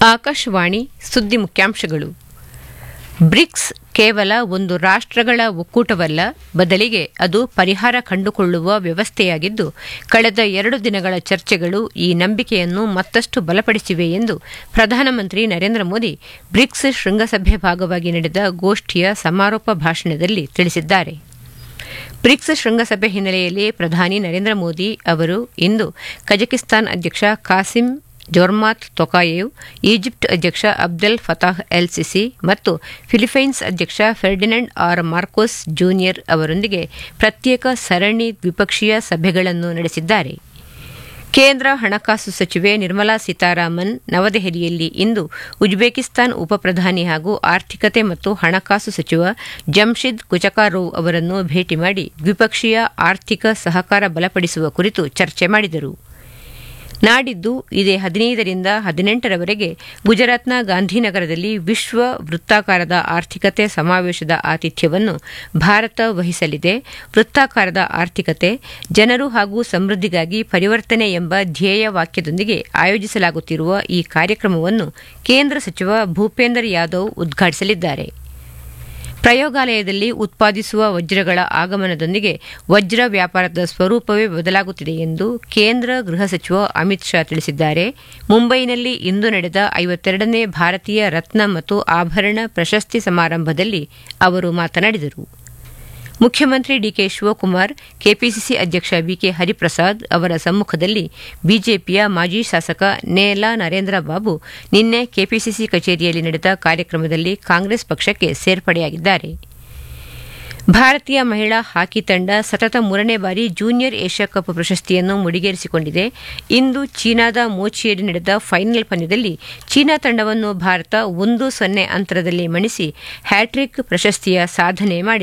ಆಕಾಶವಾಣಿ ಸುದ್ದಿ ಮುಖ್ಯಾಂಶಗಳು ಬ್ರಿಕ್ಸ್ ಕೇವಲ ಒಂದು ರಾಷ್ಟ್ರಗಳ ಒಕ್ಕೂಟವಲ್ಲ ಬದಲಿಗೆ ಅದು ಪರಿಹಾರ ಕಂಡುಕೊಳ್ಳುವ ವ್ಯವಸ್ಥೆಯಾಗಿದ್ದು ಕಳೆದ ಎರಡು ದಿನಗಳ ಚರ್ಚೆಗಳು ಈ ನಂಬಿಕೆಯನ್ನು ಮತ್ತಷ್ಟು ಬಲಪಡಿಸಿವೆ ಎಂದು ಪ್ರಧಾನಮಂತ್ರಿ ನರೇಂದ್ರ ಮೋದಿ ಬ್ರಿಕ್ಸ್ ಶೃಂಗಸಭೆ ಭಾಗವಾಗಿ ನಡೆದ ಗೋಷ್ಠಿಯ ಸಮಾರೋಪ ಭಾಷಣದಲ್ಲಿ ತಿಳಿಸಿದ್ದಾರೆ ಬ್ರಿಕ್ಸ್ ಶೃಂಗಸಭೆ ಹಿನ್ನೆಲೆಯಲ್ಲಿ ಪ್ರಧಾನಿ ನರೇಂದ್ರ ಮೋದಿ ಅವರು ಇಂದು ಕಜಕಿಸ್ತಾನ್ ಅಧ್ಯಕ್ಷ ಕಾಸಿಂ ಜೊರ್ಮಾತ್ ತೊಕಾಯೇವ್ ಈಜಿಪ್ಟ್ ಅಧ್ಯಕ್ಷ ಅಬ್ದೆಲ್ ಫತಾಹ್ ಎಲ್ ಸಿಸಿ ಮತ್ತು ಫಿಲಿಪೈನ್ಸ್ ಅಧ್ಯಕ್ಷ ಫೆರ್ಡಿನೆಂಡ್ ಆರ್ ಮಾರ್ಕೋಸ್ ಜೂನಿಯರ್ ಅವರೊಂದಿಗೆ ಪ್ರತ್ಯೇಕ ಸರಣಿ ದ್ವಿಪಕ್ಷೀಯ ಸಭೆಗಳನ್ನು ನಡೆಸಿದ್ದಾರೆ ಕೇಂದ್ರ ಹಣಕಾಸು ಸಚಿವೆ ನಿರ್ಮಲಾ ಸೀತಾರಾಮನ್ ನವದೆಹಲಿಯಲ್ಲಿ ಇಂದು ಉಜ್ಬೇಕಿಸ್ತಾನ್ ಉಪಪ್ರಧಾನಿ ಹಾಗೂ ಆರ್ಥಿಕತೆ ಮತ್ತು ಹಣಕಾಸು ಸಚಿವ ಜಮ್ಶಿದ್ ಕುಚಕಾರೋವ್ ಅವರನ್ನು ಭೇಟಿ ಮಾಡಿ ದ್ವಿಪಕ್ಷೀಯ ಆರ್ಥಿಕ ಸಹಕಾರ ಬಲಪಡಿಸುವ ಕುರಿತು ಚರ್ಚೆ ಮಾಡಿದರು ನಾಡಿದ್ದು ಇದೇ ಹದಿನೈದರಿಂದ ಹದಿನೆಂಟರವರೆಗೆ ಗುಜರಾತ್ನ ಗಾಂಧಿನಗರದಲ್ಲಿ ವಿಶ್ವ ವೃತ್ತಾಕಾರದ ಆರ್ಥಿಕತೆ ಸಮಾವೇಶದ ಆತಿಥ್ಯವನ್ನು ಭಾರತ ವಹಿಸಲಿದೆ ವೃತ್ತಾಕಾರದ ಆರ್ಥಿಕತೆ ಜನರು ಹಾಗೂ ಸಮೃದ್ಧಿಗಾಗಿ ಪರಿವರ್ತನೆ ಎಂಬ ಧ್ಯೇಯ ವಾಕ್ಯದೊಂದಿಗೆ ಆಯೋಜಿಸಲಾಗುತ್ತಿರುವ ಈ ಕಾರ್ಯಕ್ರಮವನ್ನು ಕೇಂದ್ರ ಸಚಿವ ಭೂಪೇಂದರ್ ಯಾದವ್ ಉದ್ಘಾಟಿಸಲಿದ್ದಾರೆ ಪ್ರಯೋಗಾಲಯದಲ್ಲಿ ಉತ್ಪಾದಿಸುವ ವಜ್ರಗಳ ಆಗಮನದೊಂದಿಗೆ ವಜ್ರ ವ್ಯಾಪಾರದ ಸ್ವರೂಪವೇ ಬದಲಾಗುತ್ತಿದೆ ಎಂದು ಕೇಂದ್ರ ಗೃಹ ಸಚಿವ ಅಮಿತ್ ಶಾ ತಿಳಿಸಿದ್ದಾರೆ ಮುಂಬೈನಲ್ಲಿ ಇಂದು ನಡೆದ ಐವತ್ತೆರಡನೇ ಭಾರತೀಯ ರತ್ನ ಮತ್ತು ಆಭರಣ ಪ್ರಶಸ್ತಿ ಸಮಾರಂಭದಲ್ಲಿ ಅವರು ಮಾತನಾಡಿದರು ಮುಖ್ಯಮಂತ್ರಿ ಡಿಕೆ ಶಿವಕುಮಾರ್ ಕೆಪಿಸಿಸಿ ಅಧ್ಯಕ್ಷ ಬಿಕೆ ಹರಿಪ್ರಸಾದ್ ಅವರ ಸಮ್ಮುಖದಲ್ಲಿ ಬಿಜೆಪಿಯ ಮಾಜಿ ಶಾಸಕ ನೇಲಾ ನರೇಂದ್ರ ಬಾಬು ನಿನ್ನೆ ಕೆಪಿಸಿಸಿ ಕಚೇರಿಯಲ್ಲಿ ನಡೆದ ಕಾರ್ಯಕ್ರಮದಲ್ಲಿ ಕಾಂಗ್ರೆಸ್ ಪಕ್ಷಕ್ಕೆ ಸೇರ್ಪಡೆಯಾಗಿದ್ದಾರೆ ಭಾರತೀಯ ಮಹಿಳಾ ಹಾಕಿ ತಂಡ ಸತತ ಮೂರನೇ ಬಾರಿ ಜೂನಿಯರ್ ಏಷ್ಯಾ ಕಪ್ ಪ್ರಶಸ್ತಿಯನ್ನು ಮುಡಿಗೇರಿಸಿಕೊಂಡಿದೆ ಇಂದು ಚೀನಾದ ಮೋಚಿಯಲ್ಲಿ ನಡೆದ ಫೈನಲ್ ಪಂದ್ಯದಲ್ಲಿ ಚೀನಾ ತಂಡವನ್ನು ಭಾರತ ಒಂದು ಸೊನ್ನೆ ಅಂತರದಲ್ಲಿ ಮಣಿಸಿ ಹ್ಯಾಟ್ರಿಕ್ ಪ್ರಶಸ್ತಿಯ ಸಾಧನೆ ಮಾಡಿದೆ